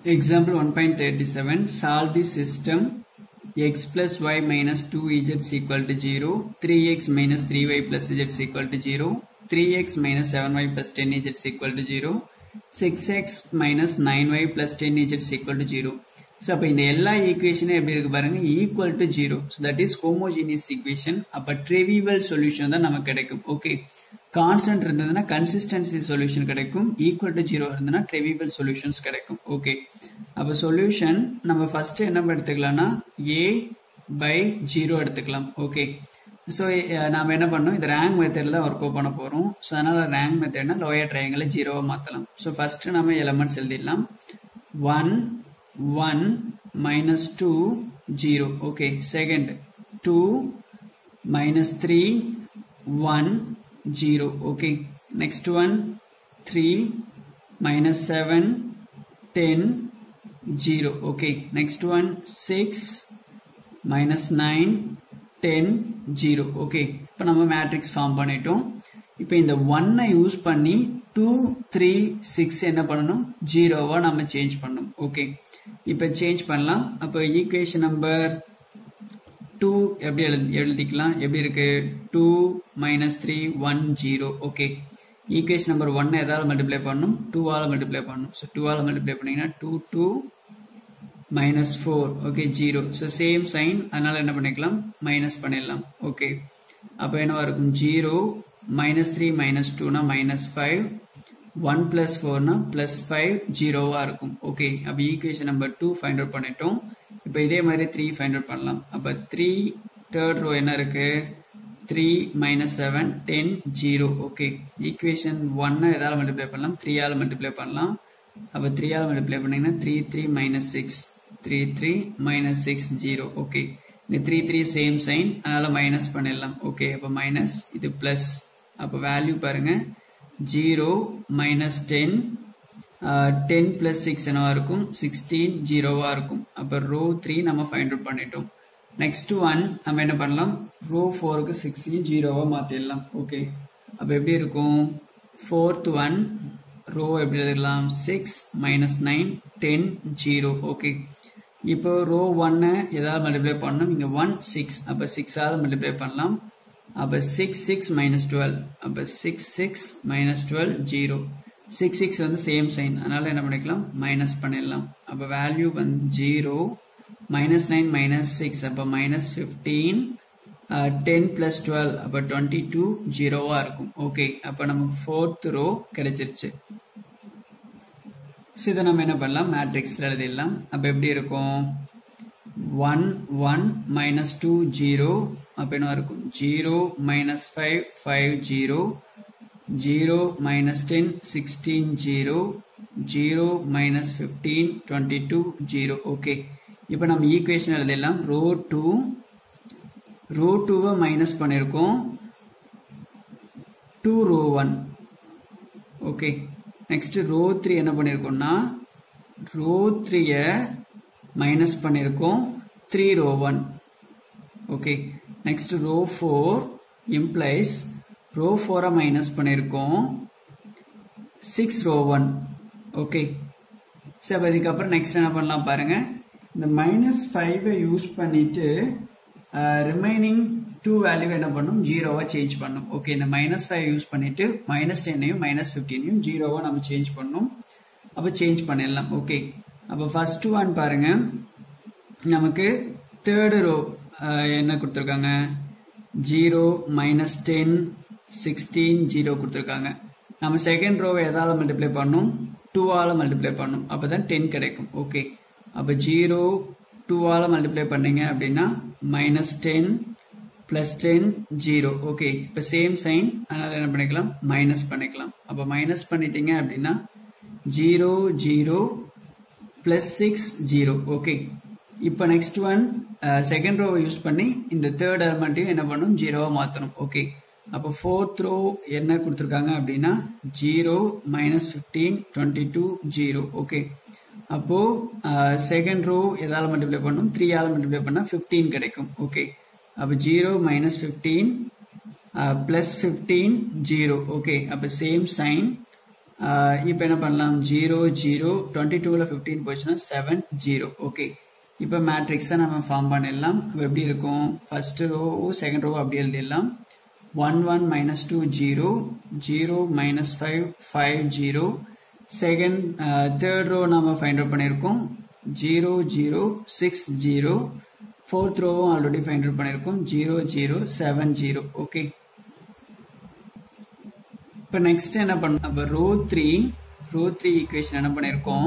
Example 1.37 Solve the system x plus y minus 2z is equal to 0, 3x minus 3y plus z is equal to 0, 3x minus 7y plus 10z is equal to 0, 6x minus 9y plus 10z is equal to 0. So அப்போ இந்த எல்லா ஈக்குவேஷனும் எப்படி இருக்கு பாருங்க equal to zero so that is homogeneous equation அப்போ trivial solution தான் நமக்கு கிடைக்கும் ஓகே கான்ஸ்டன்ட் இருந்ததுன்னா கன்சிஸ்டன்சி சொல்யூஷன் கிடைக்கும் ஈக்குவல் டு ஜீரோ இருந்ததுன்னா ட்ரிவிவல் சொல்யூஷன்ஸ் கிடைக்கும் ஓகே அப்போ சொல்யூஷன் நம்ம ஃபர்ஸ்ட் என்ன எடுத்துக்கலாம்னா ஏ பை ஜீரோ எடுத்துக்கலாம் ஓகே ஸோ நாம என்ன பண்ணோம் இது ரேங்க் மெத்தடில் தான் ஒர்க் பண்ண போகிறோம் ஸோ அதனால ரேங்க் மெத்தட்னா லோயர் ட்ரையாங்கிள் ஜீரோவை மாற்றலாம் ஸோ ஃபர்ஸ்ட் நம்ம எலமெண்ட்ஸ் எழுதிடலாம் one 1 minus 2 0 okay second 2 minus 3 1 0 okay next one 3 minus 7 10 0 okay next one 6 minus 9 10 0 okay இப்போ நம்ம மேட்ரிக்ஸ் ஃபார்ம் பண்ணிட்டோம் இப்போ இந்த ஒன்னை யூஸ் பண்ணி டூ த்ரீ சிக்ஸ் என்ன பண்ணணும் ஜீரோவா நம்ம சேஞ்ச் பண்ணணும் ஓகே இப்போ சேஞ்ச் பண்ணலாம் அப்போ ஈக்குவேஷன் நம்பர் டூ எப்படி எழுதி எழுதிக்கலாம் எப்படி இருக்கு two minus three one zero okay equation number one எதாவது மல்டிப்ளை பண்ணணும் டூவால் மல்டிப்ளை பண்ணணும் ஸோ டூவால் மல்டிப்ளை பண்ணீங்கன்னா two two minus four okay zero so same sign அதனால என்ன பண்ணிக்கலாம் மைனஸ் பண்ணிடலாம் ஓகே அப்போ என்னவா இருக்கும் ஜீரோ மைனஸ் த்ரீ மைனஸ் டூனா மைனஸ் ஃபைவ் ஒன் பிளஸ் ஃபோர்னா பிளஸ் ஃபைவ் ஜீரோவா இருக்கும் ஓகே அப்போ equation number two find out பண்ணிட்டோம் இப்போ இதே மாதிரி த்ரீ ஃபைண்ட் அவுட் பண்ணலாம் அப்போ த்ரீ தேர்ட் ரோ என்ன இருக்கு three minus seven ten zero okay equation ஒன்னை எதால் மல்டிப்ளை பண்ணலாம் த்ரீயால் மல்டிப்ளை பண்ணலாம் அப்போ த்ரீயால் மல்டிப்ளை பண்ணீங்கன்னா three three minus six three three minus six zero okay இந்த த்ரீ த்ரீ சேம் சைன் அதனால மைனஸ் பண்ணிடலாம் ஓகே அப்போ மைனஸ் இது பிளஸ் அப்போ வேல்யூ பாருங்க zero minus ten ten plus six என்னவா இருக்கும் சிக்ஸ்டீன் ஜீரோவா இருக்கும் அப்போ ரோ த்ரீ நம்ம ஃபைண்ட் அவுட் பண்ணிட்டோம் நெக்ஸ்ட் ஒன் நம்ம என்ன பண்ணலாம் ரோ ஃபோருக்கு சிக்ஸையும் ஜீரோவா மாற்றிடலாம் ஓகே அப்போ எப்படி இருக்கும் ஃபோர்த் ஒன் ரோ எப்படி எழுதலாம் six minus nine ten zero okay இப்போ ரோ ஒன்னை எதாவது மல்டிப்ளை பண்ணணும் இங்கே ஒன் சிக்ஸ் அப்போ சிக்ஸாவது மல்டிப்ளை பண்ணலாம் அப்போ சிக்ஸ் சிக்ஸ் மைனஸ் டுவெல் அப்போ six six minus twelve zero six six வந்து சேம் சைன் அதனால என்ன பண்ணிக்கலாம் மைனஸ் பண்ணிடலாம் அப்போ வேல்யூ வந்து zero minus nine minus six அப்போ minus fifteen ten plus twelve அப்போ டுவெண்ட்டி டூ ஜீரோவாக இருக்கும் ஓகே அப்போ நமக்கு ஃபோர்த் ரோ கிடைச்சிருச்சு ஸோ இதை நம்ம என்ன பண்ணலாம் மேட்ரிக்ஸில் எழுதிடலாம் அப்போ எப்படி இருக்கும் one one minus two zero அப்போ என்ன இருக்கும் zero minus five five zero zero minus ten sixteen zero zero minus fifteen twenty two zero okay இப்போ நம்ம ஈக்குவேஷன் எழுதிடலாம் ரோ டூ ரோ டூவை மைனஸ் பண்ணியிருக்கோம் two row one okay next row three என்ன பண்ணியிருக்கோம்னா ரோ த்ரீயை மைனஸ் பண்ணியிருக்கோம் three row one okay next row four implies row ஃபோரை மைனஸ் பண்ணியிருக்கோம் சிக்ஸ் ரோ ஒன் ஓகே சரி அதுக்கப்புறம் நெக்ஸ்ட் என்ன பண்ணலாம் பாருங்க இந்த மைனஸ் ஃபைவை யூஸ் பண்ணிட்டு ரிமைனிங் டூ வேல்யூ என்ன பண்ணும் ஜீரோவா சேஞ்ச் பண்ணும் ஓகே இந்த மைனஸ் ஃபைவ் யூஸ் பண்ணிட்டு மைனஸ் டென்னையும் மைனஸ் ஃபிஃப்டீனையும் ஜீரோவா நம்ம சேஞ்ச் பண்ணணும் அப்போ சேஞ்ச் பண்ணிடலாம் ஓகே அப்போ ஃபர்ஸ்ட் ஒன் பாருங்க நமக்கு தேர்டு ரோ என்ன கொடுத்துருக்காங்க zero minus ten sixteen zero கொடுத்துருக்காங்க நம்ம செகண்ட் ரோவை எதால மல்டிப்ளை பண்ணும் டூவால் மல்டிப்ளை பண்ணும் அப்போ தான் டென் கிடைக்கும் ஓகே அப்போ ஜீரோ டூவால் மல்டிப்ளை பண்ணீங்க அப்படின்னா minus ten plus ten zero okay இப்போ சேம் சைன் அதனால் என்ன பண்ணிக்கலாம் மைனஸ் பண்ணிக்கலாம் அப்போ மைனஸ் பண்ணிட்டீங்க அப்படின்னா zero zero plus six zero okay இப்போ நெக்ஸ்ட் ஒன் செகண்ட் ரோவை யூஸ் பண்ணி இந்த தேர்ட் எலமெண்ட்டையும் என்ன பண்ணும் ஜீரோவா மாற்றணும் ஓகே அப்போ ஃபோர்த் ரோ என்ன கொடுத்துருக்காங்க அப்படின்னா zero minus fifteen twenty two zero okay அப்போ செகண்ட் ரோ எதால மல்டிப்ளை பண்ணும் த்ரீ ஆல மல்டிப்ளை பண்ணால் ஃபிஃப்டீன் கிடைக்கும் ஓகே அப்போ zero minus fifteen plus fifteen zero okay அப்போ சேம் சைன் இப்போ என்ன பண்ணலாம் ஜீரோ ஜீரோ டுவெண்ட்டி டூவில் ஃபிஃப்டீன் போச்சுன்னா செவன் ஜீரோ ஓகே இப்போ மேட்ரிக்ஸை நம்ம ஃபார்ம் பண்ணிடலாம் இப்போ எப்படி இருக்கும் ஃபர்ஸ்ட் ரோ செகண்ட் ரோ அப்படி எழுதிடலாம் one one minus two zero zero minus five five zero second third row நம்ம ஃபைண்ட் அவுட் பண்ணியிருக்கோம் zero zero six zero fourth ரோவும் ஆல்ரெடி ஃபைண்ட் அவுட் பண்ணியிருக்கோம் zero zero seven zero okay இப்போ next என்ன பண்ண அப்போ row three row three equation என்ன பண்ணியிருக்கோம்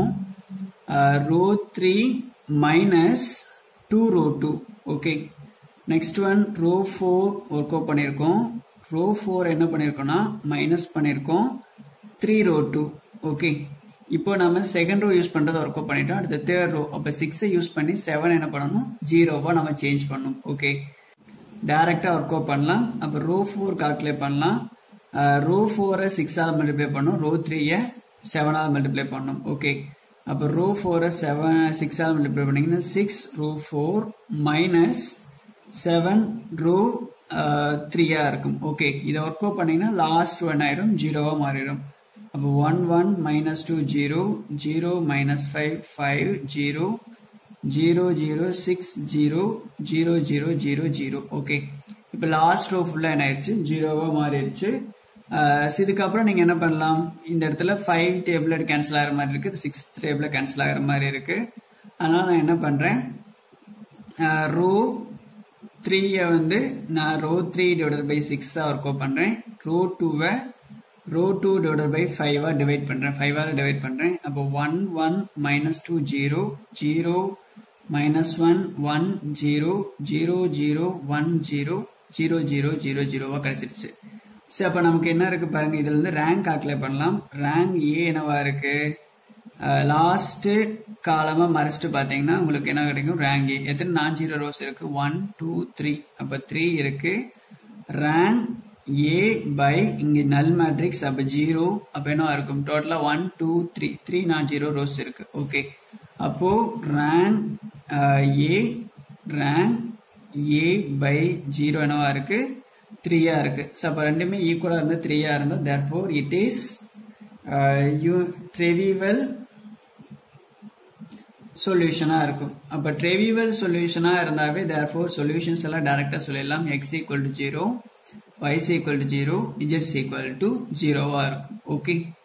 row three minus two row two okay next one row four work out பண்ணியிருக்கோம் row four என்ன பண்ணியிருக்கோம்னா மைனஸ் பண்ணியிருக்கோம் த்ரீ ரோ டூ ஓகே இப்போ நம்ம செகண்ட் ரோ யூஸ் பண்ணுறதை ஒர்க் அவுட் பண்ணிட்டோம் அடுத்த தேர்ட் ரோ அப்போ சிக்ஸை யூஸ் பண்ணி செவன் என்ன பண்ணணும் ஜீரோவாக நம்ம சேஞ்ச் பண்ணணும் ஓகே டைரெக்டாக ஒர்க் அவுட் பண்ணலாம் அப்போ ரோ ஃபோர் கால்குலேட் பண்ணலாம் ரோ ஃபோரை சிக்ஸால் மல்டிப்ளை பண்ணணும் ரோ த்ரீயை செவனால் மல்டிப்ளை பண்ணணும் ஓகே அப்போ ரோ ஃபோரை செவன் சிக்ஸால் மல்டிப்ளை பண்ணிங்கன்னா six row four minus seven row த்ரீயாக இருக்கும் ஓகே இதை ஒர்க் அவுட் பண்ணிங்கன்னா லாஸ்ட் ஒன் ஆயிரும் ஜீரோவாக மாறிடும் அப்போ one one minus two zero zero minus five five zero zero zero six zero zero zero zero zero okay இப்போ லாஸ்ட் ரோ ஃபுல்லாக என்ன ஆயிடுச்சு ஜீரோவாக மாறிடுச்சு இதுக்கப்புறம் நீங்கள் என்ன பண்ணலாம் இந்த இடத்துல ஃபைவ் டேபிள் கேன்சல் ஆகிற மாதிரி இருக்குது சிக்ஸ் டேபிள் கேன்சல் ஆகிற மாதிரி இருக்குது அதனால் நான் என்ன பண்ணுறேன் ரோ த்ரீயை வந்து நான் ரோ த்ரீ டிவைடட் பை சிக்ஸாக ஒர்க் அவுட் பண்ணுறேன் ரோ டூவை ரோ டூ டிவைடட் பை ஃபைவாக டிவைட் பண்ணுறேன் ஃபைவாக டிவைட் பண்ணுறேன் அப்போ one one minus two zero zero minus one one zero zero zero one zero zero zero zero ஜீரோவாக கிடச்சிருச்சு சரி அப்போ நமக்கு என்ன இருக்குது பாருங்கள் இதில் இருந்து ரேங்க் கால்குலேட் பண்ணலாம் ரேங்க் ஏ என்னவா இருக்குது லாஸ்ட்டு காலமாக மறைச்சிட்டு பார்த்தீங்கன்னா உங்களுக்கு என்ன கிடைக்கும் ரேங்க் ஏ எத்தனை நான் ஜீரோ ரோஸ் இருக்குது ஒன் டூ த்ரீ அப்போ த்ரீ இருக்குது ரேங்க் ஏ பை இங்கே நல் மேட்ரிக்ஸ் அப்போ ஜீரோ அப்போ என்ன இருக்கும் டோட்டலாக one two three three non zero rows இருக்குது ஓகே அப்போது rank A rank A by zero என்னவா இருக்குது த்ரீயாக இருக்குது ஸோ அப்போ ரெண்டுமே ஈக்குவலாக இருந்தால் த்ரீயாக இருந்தால் therefore it is you trivial சொல்யூஷனாக இருக்கும் அப்போ ட்ரெவிவல் சொல்யூஷனாக இருந்தாவே தேர் ஃபோர் சொல்யூஷன்ஸ் எல்லாம் டேரெக்டாக சொல்லிடலாம் x equal to zero y is equal to 0 z is equal to 0 இருக்கும் ஓகே